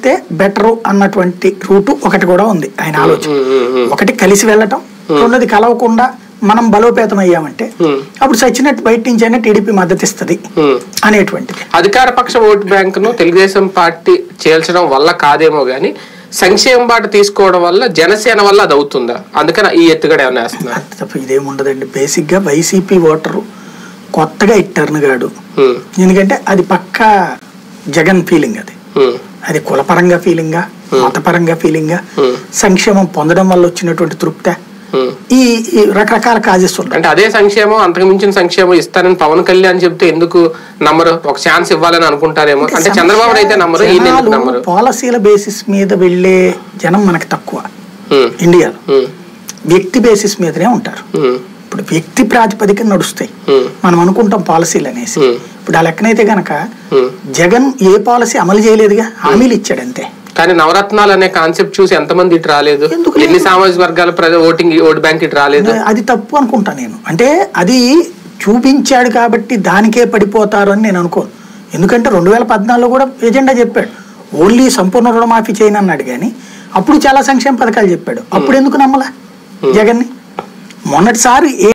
వెళ్తే బెటరు అన్నటువంటి రూటు ఒకటి కూడా ఉంది ఆయన ఆలోచన ఉమ్, ఉమ్, ఉమ్. ఒకటి కలిసి వెళ్ళటం రెండోది కలవకుండా మనం బలోపేతం అయ్యామంటే ఉమ్. అప్పుడు సచ్చినట్టు బయట నుంచి అయినా టీడీపీ మద్దతు ఇస్తుంది ఉమ్. అనేటువంటిది అధికార పక్ష ఓటు బ్యాంకును తెలుగుదేశం పార్టీ చేల్చడం వల్ల కాదేమో గానీ సంక్షేమ బాట తీసుకోవడం వల్ల జనసేన వల్ల అది అవుతుందా అందుకని ఈ ఎత్తుగడ ఏమైనా వేస్తున్నారు అంత తప్ప ఇదేముండదండి బేసిక్గా వైసీపీ ఓటరు కొత్తగా ఇట్టర్న్ గాడు ఉమ్, ఎందుకంటే అది పక్కా జగన్ ఫీలింగ్ అది ఉమ్, అది కులపరంగా ఫీలింగా మతపరంగా ఫీలింగా Hmm. సంక్షేమం పొందడం వల్ల వచ్చినటువంటి తృప్త ఉమ్. ఈ ఈ రకరకాల కాజెస్ ఉంటాయి అంటే అదే సంక్షేమం అంతకు మించిన సంక్షేమం ఇస్తానని పవన్ కళ్యాణ్ చెప్తే ఎందుకు నమ్మరు ఒక ఛాన్స్ ఇవ్వాలని అనుకుంటారేమో అంటే చంద్రబాబు అయితే నమ్మరు ఈయన ఎందుకు నమ్మరు పాలసీల బేసిస్ మీద వెళ్ళే జనం మనకు తక్కువ ఉమ్, ఇండియాలో ఉమ్, వ్యక్తి బేసిస్ మీదనే ఉంటారు ఉమ్, ఇప్పుడు వ్యక్తి ప్రాతిపదికన నడుస్తాయి ఉమ్, మనం అనుకుంటాం పాలసీలు అనేసి Hmm. ఇప్పుడు ఆ లెక్కనైతే గనక ఉమ్. జగన్ ఏ పాలసీ అమలు చేయలేదుగా హామీలు ఇచ్చాడు అంతే కానీ నవరత్నాలు అనే కాన్సెప్ట్ చూసి ఎంతమంది ఇటు రాలేదు ఎందుకు ఎన్ని సామాజిక వర్గాల ప్రజలు ఓటింగ్ ఓట్ బ్యాంక్ ఇటు రాలేదు అది తప్పు అనుకుంటా నేను అంటే అది చూపించాడు కాబట్టి దానికే పడిపోతారు అని నేను అనుకోను ఎందుకంటే రెండు వేల పద్నాలుగులో కూడా ఎజెండా చెప్పాడు ఓన్లీ సంపూర్ణ రుణమాఫీ చేయను అన్నాడు కానీ అప్పుడు చాలా సంక్షేమ పథకాలు చెప్పాడు అప్పుడు ఎందుకు నమ్మలా జగన్ని మొన్నటిసారి ఏ